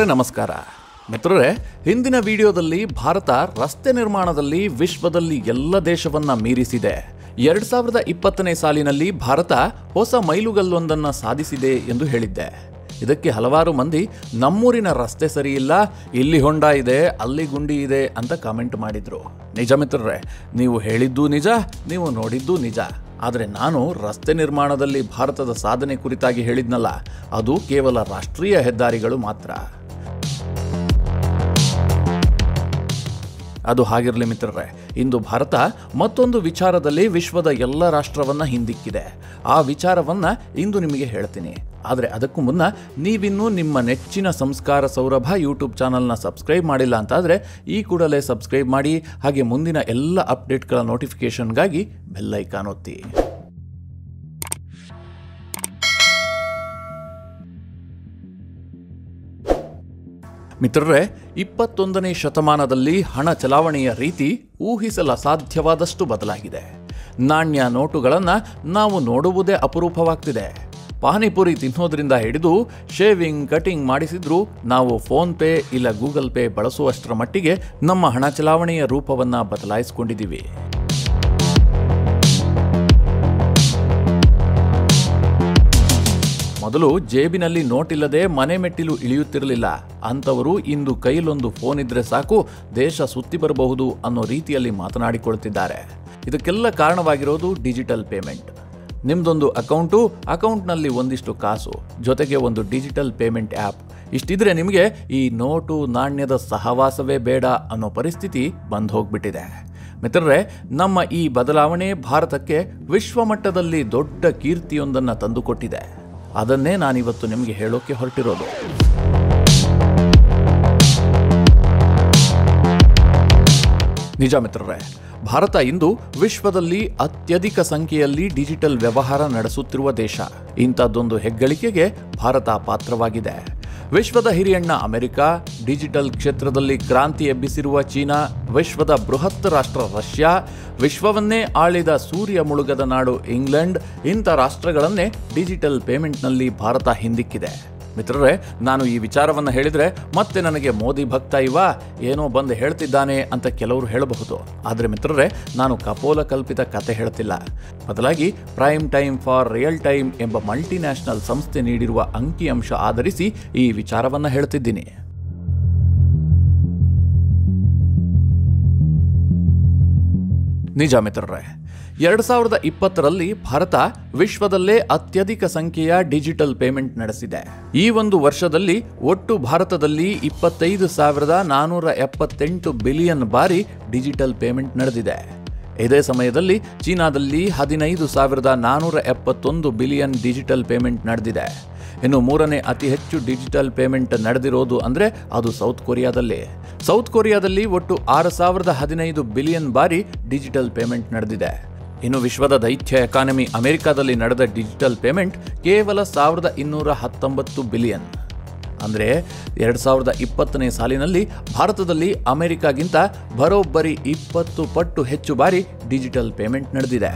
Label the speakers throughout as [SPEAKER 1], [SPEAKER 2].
[SPEAKER 1] ನಮಸ್ಕಾರ ಮಿತ್ರರೇ ಹಿಂದಿನ ವಿಡಿಯೋದಲ್ಲಿ ಭಾರತ ರಸ್ತೆ ನಿರ್ಮಾಣದಲ್ಲಿ ವಿಶ್ವದಲ್ಲಿ ಎಲ್ಲ ದೇಶವನ್ನ ಮೀರಿಸಿದೆ ಎರಡ್ ಸಾವಿರದ ಇಪ್ಪತ್ತನೇ ಸಾಲಿನಲ್ಲಿ ಭಾರತ ಹೊಸ ಮೈಲುಗಲ್ಲೊಂದನ್ನು ಸಾಧಿಸಿದೆ ಎಂದು ಹೇಳಿದ್ದೆ ಇದಕ್ಕೆ ಹಲವಾರು ಮಂದಿ ನಮ್ಮೂರಿನ ರಸ್ತೆ ಸರಿಯಿಲ್ಲ ಇಲ್ಲಿ ಹೊಂಡ ಇದೆ ಅಲ್ಲಿ ಗುಂಡಿ ಇದೆ ಅಂತ ಕಾಮೆಂಟ್ ಮಾಡಿದ್ರು ನಿಜ ಮಿತ್ರರೇ ನೀವು ಹೇಳಿದ್ದು ನಿಜ ನೀವು ನೋಡಿದ್ದು ನಿಜ ಆದರೆ ನಾನು ರಸ್ತೆ ನಿರ್ಮಾಣದಲ್ಲಿ ಭಾರತದ ಸಾಧನೆ ಕುರಿತಾಗಿ ಹೇಳಿದ್ನಲ್ಲ ಅದು ಕೇವಲ ರಾಷ್ಟ್ರೀಯ ಹೆದ್ದಾರಿಗಳು ಮಾತ್ರ ಅದು ಹಾಗಿರಲಿ ಮಿತ್ರರೇ ಇಂದು ಭಾರತ ಮತ್ತೊಂದು ವಿಚಾರದಲ್ಲಿ ವಿಶ್ವದ ಎಲ್ಲ ರಾಷ್ಟ್ರವನ್ನ ಹಿಂದಿಕ್ಕಿದೆ ಆ ವಿಚಾರವನ್ನ ಇಂದು ನಿಮಗೆ ಹೇಳ್ತೀನಿ ಆದರೆ ಅದಕ್ಕೂ ಮುನ್ನ ನೀವಿನ್ನೂ ನಿಮ್ಮ ನೆಚ್ಚಿನ ಸಂಸ್ಕಾರ ಸೌರಭ ಯೂಟ್ಯೂಬ್ ಚಾನಲ್ನ ಸಬ್ಸ್ಕ್ರೈಬ್ ಮಾಡಿಲ್ಲ ಅಂತಾದರೆ ಈ ಕೂಡಲೇ ಸಬ್ಸ್ಕ್ರೈಬ್ ಮಾಡಿ ಹಾಗೆ ಮುಂದಿನ ಎಲ್ಲ ಅಪ್ಡೇಟ್ಗಳ ನೋಟಿಫಿಕೇಷನ್ಗಾಗಿ ಬೆಲ್ ಐಕಾನ್ ಒತ್ತಿ ಮಿತ್ರರೇ ಇಪ್ಪತ್ತೊಂದನೇ ಶತಮಾನದಲ್ಲಿ ಹಣ ಚಲಾವಣೆಯ ರೀತಿ ಊಹಿಸಲು ಅಸಾಧ್ಯವಾದಷ್ಟು ಬದಲಾಗಿದೆ ನಾಣ್ಯ ನೋಟುಗಳನ್ನು ನಾವು ನೋಡುವುದೇ ಅಪರೂಪವಾಗ್ತಿದೆ ಪಾನಿಪುರಿ ತಿನ್ನೋದ್ರಿಂದ ಹಿಡಿದು ಶೇವಿಂಗ್ ಕಟಿಂಗ್ ಮಾಡಿಸಿದ್ರೂ ನಾವು ಫೋನ್ ಪೇ ಇಲ್ಲ ಗೂಗಲ್ ಪೇ ಬಳಸುವಷ್ಟರ ಮಟ್ಟಿಗೆ ನಮ್ಮ ಹಣ ಚಲಾವಣೆಯ ರೂಪವನ್ನು ಬದಲಾಯಿಸಿಕೊಂಡಿದ್ದೀವಿ ಮೊದಲು ಜೇಬಿನಲ್ಲಿ ನೋಟಿಲ್ಲದೆ ಮನೆ ಮೆಟ್ಟಿಲು ಇಳಿಯುತ್ತಿರಲಿಲ್ಲ ಅಂಥವರು ಇಂದು ಕೈಲೊಂದು ಫೋನ್ ಇದ್ರೆ ಸಾಕು ದೇಶ ಸುತ್ತಿ ಬರಬಹುದು ಅನ್ನೋ ರೀತಿಯಲ್ಲಿ ಮಾತನಾಡಿಕೊಳ್ತಿದ್ದಾರೆ ಇದಕ್ಕೆಲ್ಲ ಕಾರಣವಾಗಿರೋದು ಡಿಜಿಟಲ್ ಪೇಮೆಂಟ್ ನಿಮ್ದೊಂದು ಅಕೌಂಟು ಅಕೌಂಟ್ನಲ್ಲಿ ಒಂದಿಷ್ಟು ಕಾಸು ಜೊತೆಗೆ ಒಂದು ಡಿಜಿಟಲ್ ಪೇಮೆಂಟ್ ಆ್ಯಪ್ ಇಷ್ಟಿದ್ರೆ ನಿಮಗೆ ಈ ನೋಟು ನಾಣ್ಯದ ಸಹವಾಸವೇ ಬೇಡ ಅನ್ನೋ ಪರಿಸ್ಥಿತಿ ಬಂದು ಹೋಗ್ಬಿಟ್ಟಿದೆ ಮಿತ್ರರೇ ನಮ್ಮ ಈ ಬದಲಾವಣೆ ಭಾರತಕ್ಕೆ ವಿಶ್ವಮಟ್ಟದಲ್ಲಿ ದೊಡ್ಡ ಕೀರ್ತಿಯೊಂದನ್ನು ತಂದುಕೊಟ್ಟಿದೆ ಅದನ್ನೇ ನಾನಿವತ್ತು ನಿಮಗೆ ಹೇಳೋಕೆ ಹೊರಟಿರೋದು ನಿಜ ಮಿತ್ರರೇ ಭಾರತ ಇಂದು ವಿಶ್ವದಲ್ಲಿ ಅತ್ಯಧಿಕ ಸಂಖ್ಯೆಯಲ್ಲಿ ಡಿಜಿಟಲ್ ವ್ಯವಹಾರ ನಡೆಸುತ್ತಿರುವ ದೇಶ ಇಂಥದ್ದೊಂದು ಹೆಗ್ಗಳಿಕೆಗೆ ಭಾರತ ಪಾತ್ರವಾಗಿದೆ ವಿಶ್ವದ ಹಿರಿಯಣ್ಣ ಅಮೆರಿಕ ಡಿಜಿಟಲ್ ಕ್ಷೇತ್ರದಲ್ಲಿ ಕ್ರಾಂತಿ ಎಬ್ಬಿಸಿರುವ ಚೀನಾ ವಿಶ್ವದ ಬೃಹತ್ ರಾಷ್ಟ್ರ ರಷ್ಯಾ ವಿಶ್ವವನ್ನೇ ಆಳಿದ ಸೂರ್ಯ ಮುಳುಗದ ನಾಡು ಇಂಗ್ಲೆಂಡ್ ಇಂಥ ರಾಷ್ಟ್ರಗಳನ್ನೇ ಡಿಜಿಟಲ್ ಪೇಮೆಂಟ್ನಲ್ಲಿ ಭಾರತ ಹಿಂದಿಕ್ಕಿದೆ ಮಿತ್ರರೇ ನಾನು ಈ ವಿಚಾರವನ್ನು ಹೇಳಿದರೆ ಮತ್ತೆ ನನಗೆ ಮೋದಿ ಭಕ್ತ ಇವ ಏನೋ ಬಂದು ಹೇಳ್ತಿದ್ದಾನೆ ಅಂತ ಕೆಲವರು ಹೇಳಬಹುದು ಆದರೆ ಮಿತ್ರರೇ ನಾನು ಕಪೋಲ ಕಲ್ಪಿತ ಕತೆ ಹೇಳ್ತಿಲ್ಲ ಬದಲಾಗಿ prime time for real time ಎಂಬ ಮಲ್ಟಿನ್ಯಾಷನಲ್ ಸಂಸ್ಥೆ ನೀಡಿರುವ ಅಂಕಿಅಂಶ ಆಧರಿಸಿ ಈ ವಿಚಾರವನ್ನು ಹೇಳ್ತಿದ್ದೀನಿ ನಿಜ ಮಿತ್ರರೇ ಎರಡು ಸಾವಿರದ ಇಪ್ಪತ್ತರಲ್ಲಿ ಭಾರತ ವಿಶ್ವದಲ್ಲೇ ಅತ್ಯಧಿಕ ಸಂಖ್ಯೆಯ ಡಿಜಿಟಲ್ ಪೇಮೆಂಟ್ ನಡೆಸಿದೆ ಈ ಒಂದು ವರ್ಷದಲ್ಲಿ ಒಟ್ಟು ಭಾರತದಲ್ಲಿ ಇಪ್ಪತ್ತೈದು ಸಾವಿರದ ನಾನೂರ ಎಪ್ಪತ್ತೆಂಟು ಬಿಲಿಯನ್ ಬಾರಿ ಡಿಜಿಟಲ್ ಪೇಮೆಂಟ್ ನಡೆದಿದೆ ಇದೇ ಸಮಯದಲ್ಲಿ ಚೀನಾದಲ್ಲಿ ಹದಿನೈದು ಸಾವಿರದ ನಾನೂರ ಎಪ್ಪತ್ತೊಂದು ಬಿಲಿಯನ್ ಡಿಜಿಟಲ್ ಪೇಮೆಂಟ್ ನಡೆದಿದೆ ಇನ್ನು ಮೂರನೇ ಅತಿ ಹೆಚ್ಚು ಡಿಜಿಟಲ್ ಪೇಮೆಂಟ್ ನಡೆದಿರೋದು ಅಂದರೆ ಅದು ಸೌತ್ ಕೊರಿಯಾದಲ್ಲಿ ಸೌತ್ ಕೊರಿಯಾದಲ್ಲಿ ಒಟ್ಟು ಆರು ಸಾವಿರದ ಹದಿನೈದು ಬಿಲಿಯನ್ ಬಾರಿ ಡಿಜಿಟಲ್ ಪೇಮೆಂಟ್ ನಡೆದಿದೆ ಇನ್ನು ವಿಶ್ವದ ದೈತ್ಯ ಎಕಾನಮಿ ಅಮೆರಿಕಾದಲ್ಲಿ ನಡೆದ ಡಿಜಿಟಲ್ ಪೇಮೆಂಟ್ ಕೇವಲ ಸಾವಿರದ ಇನ್ನೂರ ಹತ್ತೊಂಬತ್ತು ಬಿಲಿಯನ್ ಅಂದರೆ ಎರಡು ಸಾವಿರದ ಇಪ್ಪತ್ತನೇ ಸಾಲಿನಲ್ಲಿ ಭಾರತದಲ್ಲಿ ಅಮೆರಿಕಾಗಿಂತ ಬರೋಬ್ಬರಿ ಇಪ್ಪತ್ತು ಪಟ್ಟು ಹೆಚ್ಚು ಬಾರಿ ಡಿಜಿಟಲ್ ಪೇಮೆಂಟ್ ನಡೆದಿದೆ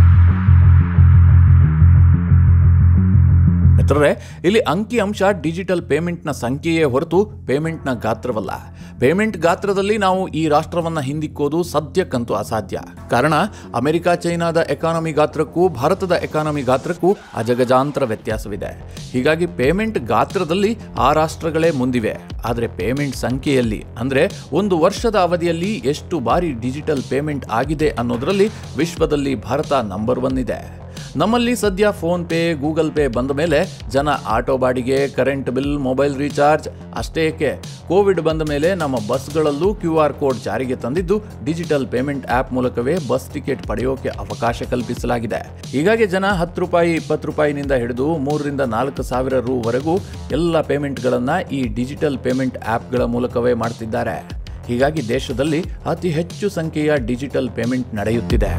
[SPEAKER 1] ಮಿತ್ರರೇ ಇಲ್ಲಿ ಅಂಕಿಅಂಶ ಡಿಜಿಟಲ್ ಪೇಮೆಂಟ್ನ ಸಂಖ್ಯೆಯೇ ಹೊರತು ಪೇಮೆಂಟ್ನ ಗಾತ್ರವಲ್ಲ ಪೇಮೆಂಟ್ ಗಾತ್ರದಲ್ಲಿ ನಾವು ಈ ರಾಷ್ಟ್ರವನ್ನು ಹಿಂದಿಕ್ಕೋದು ಸದ್ಯಕ್ಕಂತೂ ಅಸಾಧ್ಯ ಕಾರಣ ಅಮೆರಿಕ ಚೈನಾದ ಎಕಾನಮಿ ಗಾತ್ರಕ್ಕೂ ಭಾರತದ ಎಕಾನಮಿ ಗಾತ್ರಕ್ಕೂ ಅಜಗಜಾಂತರ ವ್ಯತ್ಯಾಸವಿದೆ ಹೀಗಾಗಿ ಪೇಮೆಂಟ್ ಗಾತ್ರದಲ್ಲಿ ಆ ರಾಷ್ಟ್ರಗಳೇ ಮುಂದಿವೆ ಆದರೆ ಪೇಮೆಂಟ್ ಸಂಖ್ಯೆಯಲ್ಲಿ ಅಂದರೆ ಒಂದು ವರ್ಷದ ಅವಧಿಯಲ್ಲಿ ಎಷ್ಟು ಬಾರಿ ಡಿಜಿಟಲ್ ಪೇಮೆಂಟ್ ಆಗಿದೆ ಅನ್ನೋದರಲ್ಲಿ ವಿಶ್ವದಲ್ಲಿ ಭಾರತ ನಂಬರ್ ಒನ್ ಇದೆ ನಮ್ಮಲ್ಲಿ ಸದ್ಯ ಫೋನ್ ಪೇ ಗೂಗಲ್ ಪೇ ಬಂದ ಮೇಲೆ ಜನ ಆಟೋ ಬಾಡಿಗೆ ಕರೆಂಟ್ ಬಿಲ್ ಮೊಬೈಲ್ ರೀಚಾರ್ಜ್ ಅಷ್ಟೇ ಏಕೆ ಕೋವಿಡ್ ಬಂದ ಮೇಲೆ ನಮ್ಮ ಬಸ್ಗಳಲ್ಲೂ ಕ್ಯೂ ಆರ್ ಕೋಡ್ ಜಾರಿಗೆ ತಂದಿದ್ದು ಡಿಜಿಟಲ್ ಪೇಮೆಂಟ್ ಆ್ಯಪ್ ಮೂಲಕವೇ ಬಸ್ ಟಿಕೆಟ್ ಪಡೆಯೋಕೆ ಅವಕಾಶ ಕಲ್ಪಿಸಲಾಗಿದೆ ಹೀಗಾಗಿ ಜನ ಹತ್ತು ರೂಪಾಯಿ ಇಪ್ಪತ್ತು ರೂಪಾಯಿನಿಂದ ಹಿಡಿದು ಮೂರರಿಂದ ನಾಲ್ಕು ಸಾವಿರ ರೂವರೆಗೂ ಎಲ್ಲ ಪೇಮೆಂಟ್ಗಳನ್ನು ಈ ಡಿಜಿಟಲ್ ಪೇಮೆಂಟ್ ಆ್ಯಪ್ಗಳ ಮೂಲಕವೇ ಮಾಡ್ತಿದ್ದಾರೆ ಹೀಗಾಗಿ ದೇಶದಲ್ಲಿ ಅತಿ ಹೆಚ್ಚು ಸಂಖ್ಯೆಯ ಡಿಜಿಟಲ್ ಪೇಮೆಂಟ್ ನಡೆಯುತ್ತಿದೆ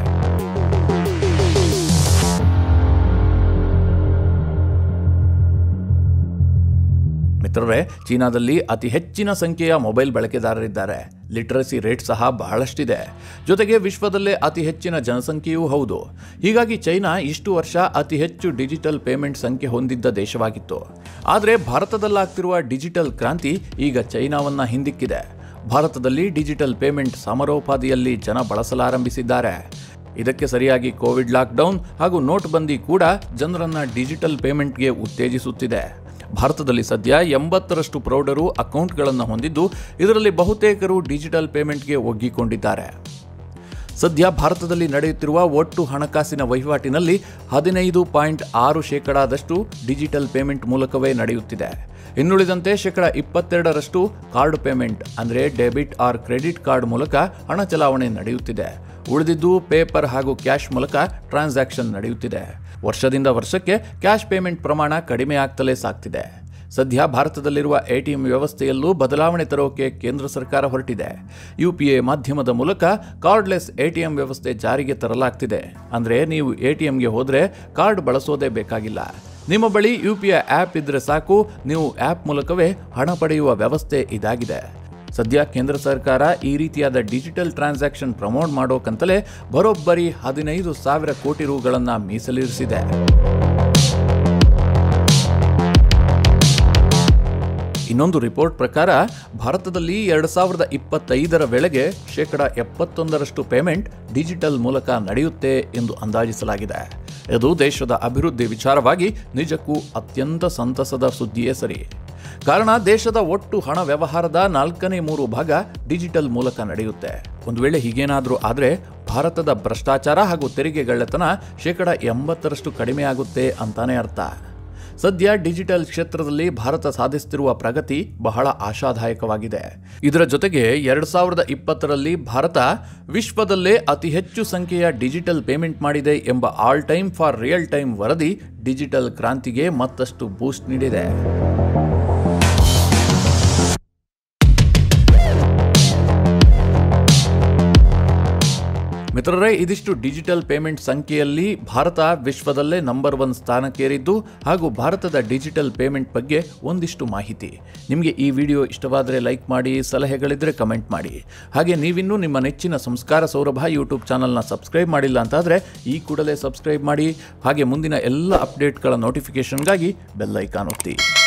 [SPEAKER 1] ಮಿತ್ರರೇ ಚೀನಾದಲ್ಲಿ ಅತಿ ಹೆಚ್ಚಿನ ಸಂಖ್ಯೆಯ ಮೊಬೈಲ್ ಬಳಕೆದಾರರಿದ್ದಾರೆ ಲಿಟ್ರಸಿ ರೇಟ್ ಸಹ ಬಹಳಷ್ಟಿದೆ ಜೊತೆಗೆ ವಿಶ್ವದಲ್ಲೇ ಅತಿ ಹೆಚ್ಚಿನ ಜನಸಂಖ್ಯೆಯೂ ಹೌದು ಹೀಗಾಗಿ ಚೈನಾ ಇಷ್ಟು ವರ್ಷ ಅತಿ ಹೆಚ್ಚು ಡಿಜಿಟಲ್ ಪೇಮೆಂಟ್ ಸಂಖ್ಯೆ ಹೊಂದಿದ್ದ ದೇಶವಾಗಿತ್ತು ಆದರೆ ಭಾರತದಲ್ಲಾಗ್ತಿರುವ ಡಿಜಿಟಲ್ ಕ್ರಾಂತಿ ಈಗ ಚೈನಾವನ್ನ ಹಿಂದಿಕ್ಕಿದೆ ಭಾರತದಲ್ಲಿ ಡಿಜಿಟಲ್ ಪೇಮೆಂಟ್ ಸಮರೋಪಾದಿಯಲ್ಲಿ ಜನ ಬಳಸಲಾರಂಭಿಸಿದ್ದಾರೆ ಇದಕ್ಕೆ ಸರಿಯಾಗಿ ಕೋವಿಡ್ ಲಾಕ್ಡೌನ್ ಹಾಗೂ ನೋಟ್ ಬಂದಿ ಕೂಡ ಜನರನ್ನ ಡಿಜಿಟಲ್ ಪೇಮೆಂಟ್ಗೆ ಉತ್ತೇಜಿಸುತ್ತಿದೆ ಭಾರತದಲ್ಲಿ ಸದ್ಯ ಎಂಬತ್ತರಷ್ಟು ಪ್ರೌಢರು ಅಕೌಂಟ್ಗಳನ್ನು ಹೊಂದಿದ್ದು ಇದರಲ್ಲಿ ಬಹುತೇಕರು ಡಿಜಿಟಲ್ ಪೇಮೆಂಟ್ಗೆ ಒಗ್ಗಿಕೊಂಡಿದ್ದಾರೆ ಸದ್ಯ ಭಾರತದಲ್ಲಿ ನಡೆಯುತ್ತಿರುವ ಒಟ್ಟು ಹಣಕಾಸಿನ ವಹಿವಾಟಿನಲ್ಲಿ ಹದಿನೈದು ಪಾಯಿಂಟ್ ಆರು ಶೇಕಡಾದಷ್ಟು ಡಿಜಿಟಲ್ ಪೇಮೆಂಟ್ ಮೂಲಕವೇ ನಡೆಯುತ್ತಿದೆ ಇನ್ನುಳಿದಂತೆ ಶೇಕಡ ಇಪ್ಪತ್ತೆರಡರಷ್ಟು ಕಾರ್ಡ್ ಪೇಮೆಂಟ್ ಅಂದರೆ ಡೆಬಿಟ್ ಆರ್ ಕ್ರೆಡಿಟ್ ಕಾರ್ಡ್ ಮೂಲಕ ಹಣ ಚಲಾವಣೆ ನಡೆಯುತ್ತಿದೆ ಉಳಿದಿದ್ದು ಪೇಪರ್ ಹಾಗೂ ಕ್ಯಾಶ್ ಮೂಲಕ ಟ್ರಾನ್ಸಾಕ್ಷನ್ ನಡೆಯುತ್ತಿದೆ ವರ್ಷದಿಂದ ವರ್ಷಕ್ಕೆ ಕ್ಯಾಶ್ ಪೇಮೆಂಟ್ ಪ್ರಮಾಣ ಕಡಿಮೆ ಆಗ್ತಲೇ ಸಾಗ್ತಿದೆ ಸದ್ಯ ಭಾರತದಲ್ಲಿರುವ ಎಟಿಎಂ ವ್ಯವಸ್ಥೆಯಲ್ಲೂ ಬದಲಾವಣೆ ತರೋಕೆ ಕೇಂದ್ರ ಸರ್ಕಾರ ಹೊರಟಿದೆ ಯುಪಿಎ ಮಾಧ್ಯಮದ ಮೂಲಕ ಕಾರ್ಡ್ಲೆಸ್ ಎಟಿಎಂ ವ್ಯವಸ್ಥೆ ಜಾರಿಗೆ ತರಲಾಗ್ತಿದೆ ಅಂದರೆ ನೀವು ಎಟಿಎಂಗೆ ಹೋದರೆ ಕಾರ್ಡ್ ಬಳಸೋದೇ ಬೇಕಾಗಿಲ್ಲ ನಿಮ್ಮ ಬಳಿ ಯುಪಿಐ ಆ್ಯಪ್ ಇದ್ರೆ ಸಾಕು ನೀವು ಆ್ಯಪ್ ಮೂಲಕವೇ ಹಣ ಪಡೆಯುವ ವ್ಯವಸ್ಥೆ ಇದಾಗಿದೆ ಸದ್ಯ ಕೇಂದ್ರ ಸರ್ಕಾರ ಈ ರೀತಿಯಾದ ಡಿಜಿಟಲ್ ಟ್ರಾನ್ಸಾಕ್ಷನ್ ಪ್ರಮೋಟ್ ಮಾಡೋಕಂತಲೇ ಬರೋಬ್ಬರಿ ಹದಿನೈದು ಸಾವಿರ ಕೋಟಿ ರುಗಳನ್ನು ಮೀಸಲಿರಿಸಿದೆ ಇನ್ನೊಂದು ರಿಪೋರ್ಟ್ ಪ್ರಕಾರ ಭಾರತದಲ್ಲಿ ಎರಡು ಸಾವಿರದ ಇಪ್ಪತ್ತೈದರ ವೇಳೆಗೆ ಶೇಕಡ ಎಪ್ಪತ್ತೊಂದರಷ್ಟು ಪೇಮೆಂಟ್ ಡಿಜಿಟಲ್ ಮೂಲಕ ನಡೆಯುತ್ತೆ ಎಂದು ಅಂದಾಜಿಸಲಾಗಿದೆ ಇದು ದೇಶದ ಅಭಿವೃದ್ಧಿ ವಿಚಾರವಾಗಿ ನಿಜಕ್ಕೂ ಅತ್ಯಂತ ಸಂತಸದ ಸುದ್ದಿಯೇ ಸರಿ ಕಾರಣ ದೇಶದ ಒಟ್ಟು ಹಣ ವ್ಯವಹಾರದ ನಾಲ್ಕನೇ ಮೂರು ಭಾಗ ಡಿಜಿಟಲ್ ಮೂಲಕ ನಡೆಯುತ್ತೆ ಒಂದು ವೇಳೆ ಹೀಗೇನಾದರೂ ಆದರೆ ಭಾರತದ ಭ್ರಷ್ಟಾಚಾರ ಹಾಗೂ ತೆರಿಗೆಗಳ್ಳತನ ಶೇಕಡ ಎಂಬತ್ತರಷ್ಟು ಕಡಿಮೆ ಆಗುತ್ತೆ ಅಂತಾನೆ ಅರ್ಥ ಸದ್ಯ ಡಿಜಿಟಲ್ ಕ್ಷೇತ್ರದಲ್ಲಿ ಭಾರತ ಸಾಧಿಸುತ್ತಿರುವ ಪ್ರಗತಿ ಬಹಳ ಆಶಾದಾಯಕವಾಗಿದೆ ಇದರ ಜೊತೆಗೆ ಎರಡು ಸಾವಿರದ ಇಪ್ಪತ್ತರಲ್ಲಿ ಭಾರತ ವಿಶ್ವದಲ್ಲೇ ಅತಿ ಹೆಚ್ಚು ಸಂಖ್ಯೆಯ ಡಿಜಿಟಲ್ ಪೇಮೆಂಟ್ ಮಾಡಿದೆ ಎಂಬ all time for real time ವರದಿ ಡಿಜಿಟಲ್ ಕ್ರಾಂತಿಗೆ ಮತ್ತಷ್ಟು ಬೂಸ್ಟ್ ನೀಡಿದೆ ಮಿತ್ರರೇ ಇದಿಷ್ಟು ಡಿಜಿಟಲ್ ಪೇಮೆಂಟ್ ಸಂಖ್ಯೆಯಲ್ಲಿ ಭಾರತ ವಿಶ್ವದಲ್ಲೇ ನಂಬರ್ ಒನ್ ಸ್ಥಾನಕ್ಕೇರಿದ್ದು ಹಾಗೂ ಭಾರತದ ಡಿಜಿಟಲ್ ಪೇಮೆಂಟ್ ಬಗ್ಗೆ ಒಂದಿಷ್ಟು ಮಾಹಿತಿ ನಿಮಗೆ ಈ ವಿಡಿಯೋ ಇಷ್ಟವಾದರೆ ಲೈಕ್ ಮಾಡಿ ಸಲಹೆಗಳಿದ್ದರೆ ಕಮೆಂಟ್ ಮಾಡಿ ಹಾಗೆ ನೀವಿನ್ನೂ ನಿಮ್ಮ ನೆಚ್ಚಿನ ಸಂಸ್ಕಾರ ಸೌರಭ ಯೂಟ್ಯೂಬ್ ಚಾನಲ್ನ ಸಬ್ಸ್ಕ್ರೈಬ್ ಮಾಡಿಲ್ಲ ಅಂತಾದರೆ ಈ ಕೂಡಲೇ ಸಬ್ಸ್ಕ್ರೈಬ್ ಮಾಡಿ ಹಾಗೆ ಮುಂದಿನ ಎಲ್ಲ ಅಪ್ಡೇಟ್ಗಳ ನೋಟಿಫಿಕೇಷನ್ಗಾಗಿ ಬೆಲ್ ಐಕಾನ್ ಒತ್ತಿ